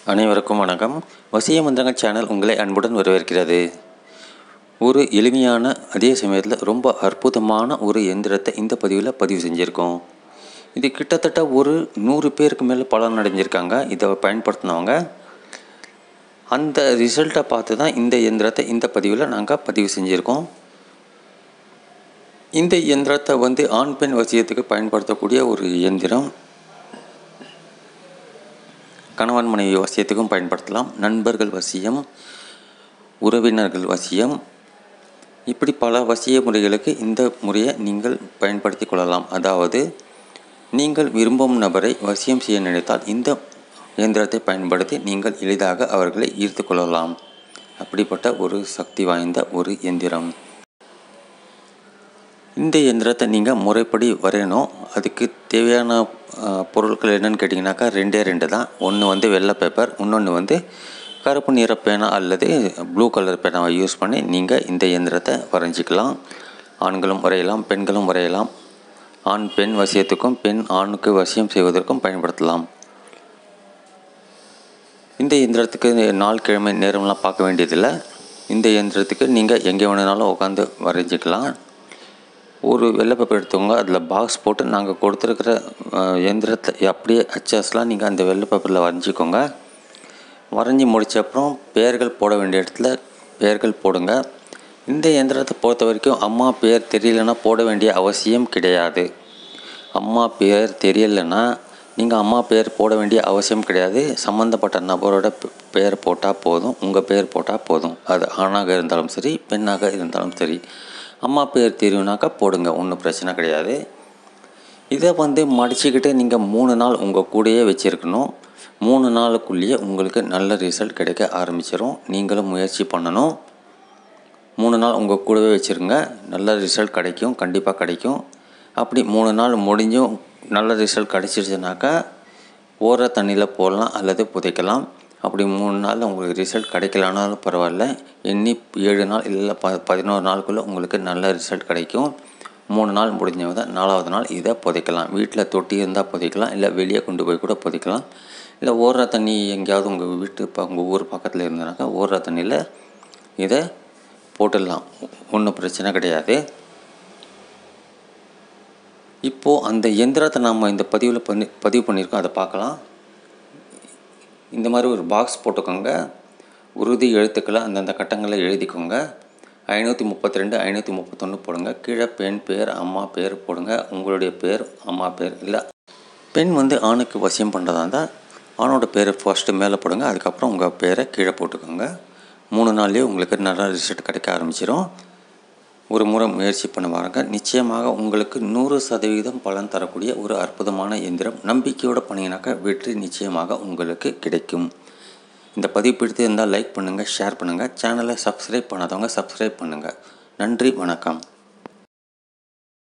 அனைவருக்கும் வணக்கம் வசிய மந்திரங்கள் சேனல் உங்களை அன்புடன் வரவேற்கிறது ஒரு எளிமையான அதே சமயத்தில் ரொம்ப அற்புதமான ஒரு எந்திரத்தை இந்த பதிவில் பதிவு செஞ்சுருக்கோம் இது கிட்டத்தட்ட ஒரு நூறு பேருக்கு மேலே பலன் அடைஞ்சிருக்காங்க இதை பயன்படுத்தினவங்க அந்த ரிசல்ட்டை பார்த்து தான் இந்த எந்திரத்தை இந்த பதிவில் நாங்கள் பதிவு செஞ்சுருக்கோம் இந்த எந்திரத்தை வந்து ஆண் பெண் வசியத்துக்கு பயன்படுத்தக்கூடிய ஒரு இயந்திரம் கணவன் மனைவி வசியத்துக்கும் பயன்படுத்தலாம் நண்பர்கள் வசியம் உறவினர்கள் வசியம் இப்படி பல வசிய முறைகளுக்கு இந்த முறையை நீங்கள் பயன்படுத்தி கொள்ளலாம் அதாவது நீங்கள் விரும்பும் நபரை வசியம் செய்ய நினைத்தால் இந்த இயந்திரத்தை பயன்படுத்தி நீங்கள் எளிதாக அவர்களை ஈர்த்து கொள்ளலாம் அப்படிப்பட்ட ஒரு சக்தி வாய்ந்த ஒரு எந்திரம் இந்த எந்திரத்தை நீங்கள் முறைப்படி வரையணும் அதுக்கு தேவையான அஹ், பொருட்கள் என்னென்னு கேட்டிங்கனாக்கா ரெண்டே ரெண்டு தான் ஒன்று வந்து வெள்ளை பேப்பர் இன்னொன்று வந்து கருப்பு நிற பேனா அல்லது ப்ளூ கலர் பேனாவை யூஸ் பண்ணி நீங்கள் இந்த இயந்திரத்தை வரைஞ்சிக்கலாம் ஆண்களும் வரையலாம் பெண்களும் வரையலாம் ஆண் பெண் வசியத்துக்கும் பெண் ஆணுக்கு வசியம் செய்வதற்கும் பயன்படுத்தலாம் இந்த இயந்திரத்துக்கு நாள் கிழமை நேரம்லாம் பார்க்க வேண்டியதில்லை இந்த இயந்திரத்துக்கு நீங்கள் எங்கே வேணுனாலும் உட்காந்து வரைஞ்சிக்கலாம் ஒரு வெள்ளை பேப்பர் எடுத்துக்கோங்க அதில் பாக்ஸ் போட்டு நாங்கள் கொடுத்துருக்கிற அஹ், இயந்திரத்தை அப்படியே அச்சாஸ்லாம் நீங்கள் அந்த வெள்ளை பேப்பரில் வரைஞ்சிக்கோங்க வரைஞ்சி முடிச்ச அப்புறம் பெயர்கள் போட வேண்டிய இடத்துல பெயர்கள் போடுங்க இந்த இயந்திரத்தை பொறுத்த வரைக்கும் அம்மா பேர் தெரியலனா போட வேண்டிய அவசியம் கிடையாது அம்மா பேர் தெரியலைன்னா நீங்கள் அம்மா பேர் போட வேண்டிய அவசியம் கிடையாது சம்மந்தப்பட்ட நபரோட பெ- பெயர் போட்டால் போதும் உங்கள் பெயர் போட்டால் போதும் அது ஆணாக இருந்தாலும் சரி பெண்ணாக இருந்தாலும் சரி அம்மா பேர் தெரியும்னாக்கா போடுங்க ஒன்றும் பிரச்சனை கிடையாது இதை வந்து மடிச்சுக்கிட்டு நீங்கள் மூணு நாள் உங்கள் கூடயே வச்சுருக்கணும் மூணு நாளுக்குள்ளேயே உங்களுக்கு நல்ல ரிசல்ட் கிடைக்க ஆரம்பிச்சிடும் நீங்களும் முயற்சி பண்ணணும் மூணு நாள் உங்கள் கூடவே வச்சுருங்க நல்ல ரிசல்ட் கிடைக்கும் கண்டிப்பாக கிடைக்கும் அப்படி மூணு நாள் முடிஞ்சும் நல்ல ரிசல்ட் கிடச்சிருச்சுனாக்கா ஓர தண்ணியில் போடலாம் அல்லது புதைக்கலாம் அப்படி மூணு நாள் உங்களுக்கு ரிசல்ட் கிடைக்கலனாலும் பரவாயில்ல எண்ணி ஏழு நாள் இல்லை ப பதினோரு நாளுக்குள்ளே உங்களுக்கு நல்ல ரிசல்ட் கிடைக்கும் மூணு நாள் முடிஞ்சவங்க தான் நாலாவது நாள் இதை புதைக்கலாம் வீட்டில் தொட்டி இருந்தால் புதைக்கலாம் இல்லை வெளியே கொண்டு போய் கூட புதைக்கலாம் இல்லை ஓடுற தண்ணி எங்கேயாவது உங்கள் வீட்டு ப உங்கள் ஊர் பக்கத்தில் இருந்தனாக்கா ஓடுற தண்ணியில் இதை போட்டுடலாம் ஒன்றும் பிரச்சனை கிடையாது இப்போது அந்த எந்திரத்தை நாம் இந்த பதிவில் பண்ணி பதிவு பண்ணியிருக்கோம் அதை பார்க்கலாம் இந்த மாதிரி ஒரு பாக்ஸ் போட்டுக்கோங்க உறுதி எழுத்துக்களை அந்தந்த கட்டங்களை எழுதிக்கோங்க ஐநூற்றி முப்பத்தி ரெண்டு ஐநூற்றி முப்பத்தொன்று போடுங்க கீழே பெண் பேர் அம்மா பேர் போடுங்க உங்களுடைய பேர் அம்மா பேர் இல்லை பெண் வந்து ஆணுக்கு வசியம் பண்ணுறதா இருந்தால் ஆணோட பேரை ஃபஸ்ட்டு மேலே போடுங்க அதுக்கப்புறம் உங்கள் பேரை கீழே போட்டுக்கோங்க மூணு நாள்லேயே உங்களுக்கு நல்ல ரிசல்ட் கிடைக்க ஆரம்பிச்சிடும் ஒரு முறை முயற்சி பண்ண பாருங்க நிச்சயமாக உங்களுக்கு நூறு சதவீதம் பலன் தரக்கூடிய ஒரு அற்புதமான எந்திரம் நம்பிக்கையோடு பண்ணிங்கனாக்கா வெற்றி நிச்சயமாக உங்களுக்கு கிடைக்கும் இந்த பதிவு பிடித்து இருந்தால் லைக் பண்ணுங்கள் ஷேர் பண்ணுங்கள் சேனலை சப்ஸ்கிரைப் பண்ணாதவங்க சப்ஸ்கிரைப் பண்ணுங்கள் நன்றி வணக்கம்